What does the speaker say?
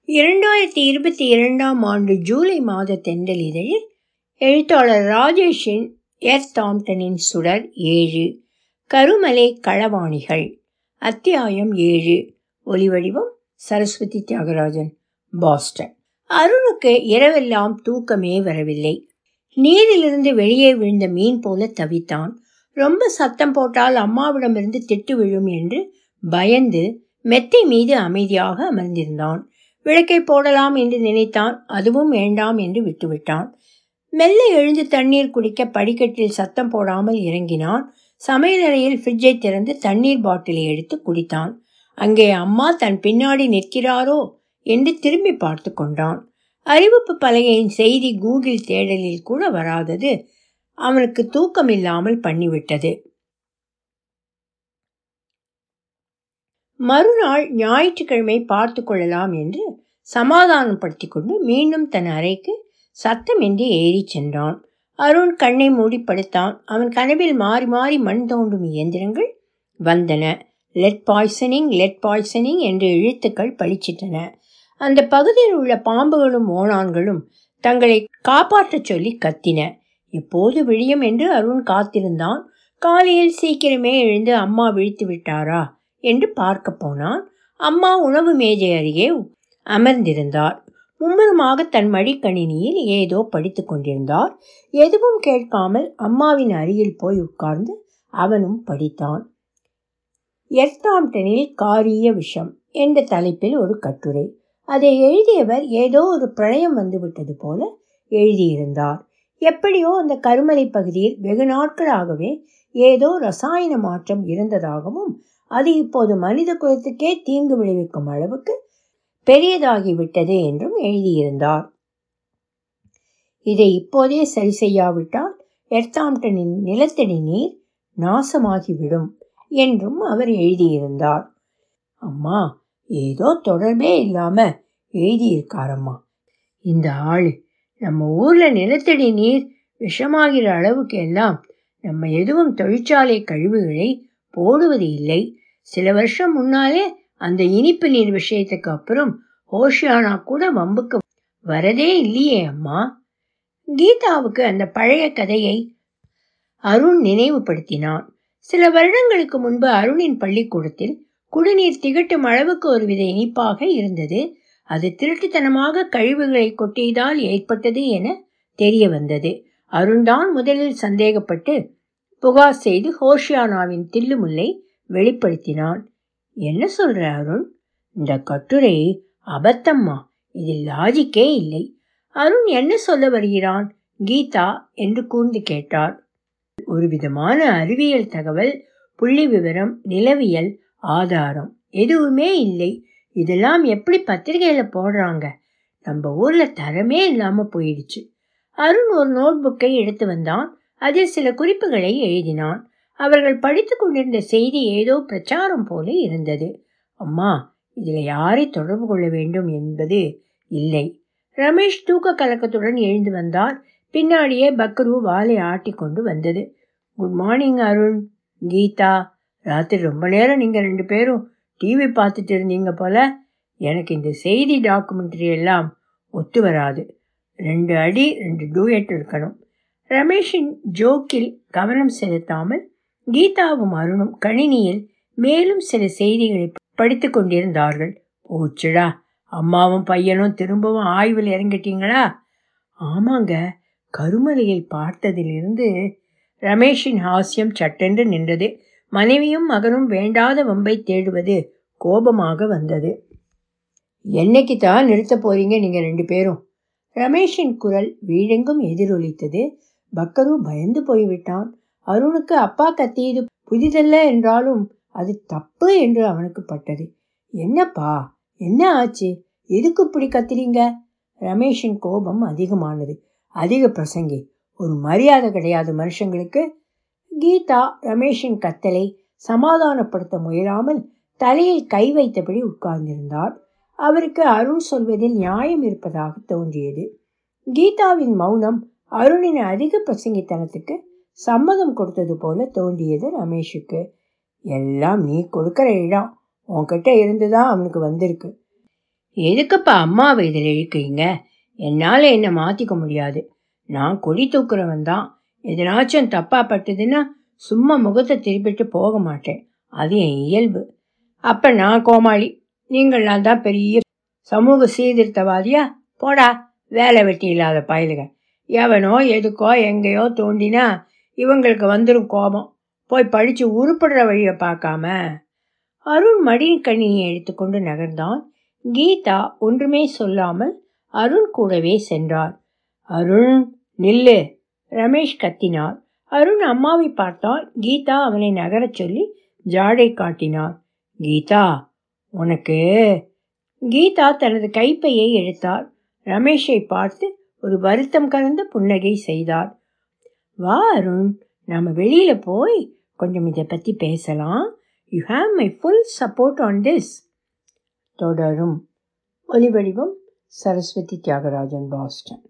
இரண்டாயிரத்தி இருபத்தி இரண்டாம் ஆண்டு ஜூலை மாத தென்றல் இதழில் எழுத்தாளர் ராஜேஷின் எர்த் தாம்டனின் சுடர் ஏழு கருமலை களவாணிகள் அத்தியாயம் ஏழு ஒலிவடிவம் சரஸ்வதி தியாகராஜன் பாஸ்டன் அருணுக்கு இரவெல்லாம் தூக்கமே வரவில்லை நீரிலிருந்து வெளியே விழுந்த மீன் போல தவித்தான் ரொம்ப சத்தம் போட்டால் அம்மாவிடமிருந்து திட்டு விழும் என்று பயந்து மெத்தை மீது அமைதியாக அமர்ந்திருந்தான் விளக்கை போடலாம் என்று நினைத்தான் அதுவும் வேண்டாம் என்று விட்டுவிட்டான் மெல்ல எழுந்து தண்ணீர் குடிக்க படிக்கட்டில் சத்தம் போடாமல் இறங்கினான் சமையலறையில் ஃப்ரிட்ஜை திறந்து தண்ணீர் பாட்டிலை எடுத்து குடித்தான் அங்கே அம்மா தன் பின்னாடி நிற்கிறாரோ என்று திரும்பி பார்த்து கொண்டான் அறிவிப்பு பலகையின் செய்தி கூகுள் தேடலில் கூட வராதது அவனுக்கு தூக்கமில்லாமல் பண்ணிவிட்டது மறுநாள் ஞாயிற்றுக்கிழமை பார்த்து கொள்ளலாம் என்று சமாதானப்படுத்தி கொண்டு மீண்டும் தன் அறைக்கு சத்தமின்றி ஏறி சென்றான் அருண் கண்ணை மூடி படுத்தான் அவன் கனவில் மாறி மாறி மண் தோண்டும் இயந்திரங்கள் வந்தன லெட் பாய்சனிங் லெட் பாய்சனிங் என்று எழுத்துக்கள் பளிச்சிட்டன அந்த பகுதியில் உள்ள பாம்புகளும் ஓணான்களும் தங்களை காப்பாற்றச் சொல்லி கத்தின எப்போது விழியும் என்று அருண் காத்திருந்தான் காலையில் சீக்கிரமே எழுந்து அம்மா விழித்து விட்டாரா என்று பார்க்க போனான் அம்மா உணவு மேஜை அருகே அமர்ந்திருந்தார் மும்முரமாக தன் மடிக்கணினியில் ஏதோ படித்து கொண்டிருந்தார் எதுவும் கேட்காமல் அம்மாவின் அருகில் போய் உட்கார்ந்து அவனும் படித்தான் எர்த்தாம்டனில் காரிய விஷம் என்ற தலைப்பில் ஒரு கட்டுரை அதை எழுதியவர் ஏதோ ஒரு பிரளயம் வந்துவிட்டது போல எழுதியிருந்தார் எப்படியோ அந்த கருமலை பகுதியில் வெகு நாட்களாகவே ஏதோ ரசாயன மாற்றம் இருந்ததாகவும் அது இப்போது மனித குலத்துக்கே தீங்கு விளைவிக்கும் அளவுக்கு பெரியதாகிவிட்டது என்றும் எழுதியிருந்தார் இதை இப்போதே சரி செய்யாவிட்டால் எர்த்தாம்டனின் நிலத்தடி நீர் நாசமாகிவிடும் என்றும் அவர் எழுதியிருந்தார் அம்மா ஏதோ தொடர்பே இல்லாம எழுதியிருக்காரம்மா இந்த ஆளு நம்ம ஊர்ல நிலத்தடி நீர் விஷமாகிற அளவுக்கு எல்லாம் நம்ம எதுவும் தொழிற்சாலை கழிவுகளை போடுவது இல்லை சில வருஷம் முன்னாலே அந்த இனிப்பு நீர் விஷயத்துக்கு அப்புறம் ஓஷியானா கூட வம்புக்கு வரதே இல்லையே அம்மா கீதாவுக்கு அந்த பழைய கதையை அருண் நினைவுபடுத்தினான் சில வருடங்களுக்கு முன்பு அருணின் பள்ளிக்கூடத்தில் குடிநீர் திகட்டும் அளவுக்கு ஒருவித இனிப்பாக இருந்தது அது திருட்டுத்தனமாக கழிவுகளை கொட்டியதால் ஏற்பட்டது என தெரிய வந்தது அருண்தான் முதலில் சந்தேகப்பட்டு புகார் செய்து ஹோஷியானாவின் தில்லுமுல்லை வெளிப்படுத்தினான் என்ன சொல்ற அருண் இந்த கட்டுரை அபத்தம்மா இதில் லாஜிக்கே இல்லை அருண் என்ன சொல்ல வருகிறான் கீதா என்று கூர்ந்து கேட்டார் ஒரு விதமான அறிவியல் தகவல் புள்ளி விவரம் நிலவியல் ஆதாரம் எதுவுமே இல்லை இதெல்லாம் எப்படி பத்திரிகையில போடுறாங்க நம்ம ஊர்ல தரமே இல்லாம போயிடுச்சு அருண் ஒரு நோட் புக்கை எடுத்து வந்தான் அதில் சில குறிப்புகளை எழுதினான் அவர்கள் படித்து கொண்டிருந்த செய்தி ஏதோ பிரச்சாரம் போல இருந்தது அம்மா இதில் யாரை தொடர்பு கொள்ள வேண்டும் என்பது இல்லை ரமேஷ் தூக்க கலக்கத்துடன் எழுந்து வந்தார் பின்னாடியே பக்ரு வாலை ஆட்டி கொண்டு வந்தது குட் மார்னிங் அருண் கீதா ராத்திரி ரொம்ப நேரம் நீங்கள் ரெண்டு பேரும் டிவி பார்த்துட்டு இருந்தீங்க போல எனக்கு இந்த செய்தி டாக்குமெண்ட்ரி எல்லாம் ஒத்து வராது ரெண்டு அடி ரெண்டு டூயட் இருக்கணும் ரமேஷின் ஜோக்கில் கவனம் செலுத்தாமல் கீதாவும் அருணும் கணினியில் மேலும் சில செய்திகளை படித்து கொண்டிருந்தார்கள் போச்சுடா அம்மாவும் பையனும் திரும்பவும் ஆய்வில் இறங்கிட்டீங்களா ஆமாங்க கருமலையில் பார்த்ததிலிருந்து ரமேஷின் ஹாஸ்யம் சட்டென்று நின்றது மனைவியும் மகனும் வேண்டாத வம்பை தேடுவது கோபமாக வந்தது என்னைக்கு தான் நிறுத்த போறீங்க நீங்க ரெண்டு பேரும் ரமேஷின் குரல் வீடெங்கும் எதிரொலித்தது பக்கரு பயந்து போய்விட்டான் அருணுக்கு அப்பா கத்தியது புதிதல்ல என்றாலும் அது தப்பு என்று அவனுக்கு பட்டது என்னப்பா என்ன ஆச்சு எதுக்கு இப்படி கத்துறீங்க ரமேஷின் கோபம் அதிகமானது அதிக பிரசங்கி ஒரு மரியாதை கிடையாது மனுஷங்களுக்கு கீதா ரமேஷின் கத்தலை சமாதானப்படுத்த முயலாமல் தலையில் கை வைத்தபடி உட்கார்ந்திருந்தார் அவருக்கு அருண் சொல்வதில் நியாயம் இருப்பதாக தோன்றியது கீதாவின் மௌனம் அருணின் அதிக பிரசங்கித்தனத்துக்கு சம்மதம் கொடுத்தது போல தோன்றியது ரமேஷுக்கு எல்லாம் நீ கொடுக்கிற இடம் உன்கிட்ட இருந்துதான் அவனுக்கு வந்திருக்கு எதுக்குப்பா அம்மாவை இதில் இழுக்கிறீங்க என்னால் என்னை மாற்றிக்க முடியாது நான் கொடி தூக்குறவன் தான் எதனாச்சும் தப்பா பட்டுதுன்னா சும்மா முகத்தை திருப்பிட்டு போக மாட்டேன் அது என் இயல்பு அப்போ நான் கோமாளி நீங்கள்லாம் தான் பெரிய சமூக சீர்திருத்தவாதியா போடா வேலை வெட்டி இல்லாத பயலுக எவனோ எதுக்கோ எங்கேயோ தோண்டினா இவங்களுக்கு வந்துடும் கோபம் போய் படித்து உருப்படுற வழியை பார்க்காம அருண் மடிக்கணியை எடுத்துக்கொண்டு நகர்ந்தான் கீதா ஒன்றுமே சொல்லாமல் அருண் கூடவே சென்றார் அருண் நில்லு ரமேஷ் கத்தினார் அருண் அம்மாவை பார்த்தால் கீதா அவனை நகரச் சொல்லி ஜாடை காட்டினார் கீதா உனக்கு கீதா தனது கைப்பையை எடுத்தார் ரமேஷை பார்த்து ஒரு வருத்தம் கலந்த புன்னகை செய்தார் வா அருண் நம்ம வெளியில போய் கொஞ்சம் இதை பற்றி பேசலாம் you have my full support on this தொடரும் ஒலிவடிவம் சரஸ்வதி தியாகராஜன் பாஸ்டன்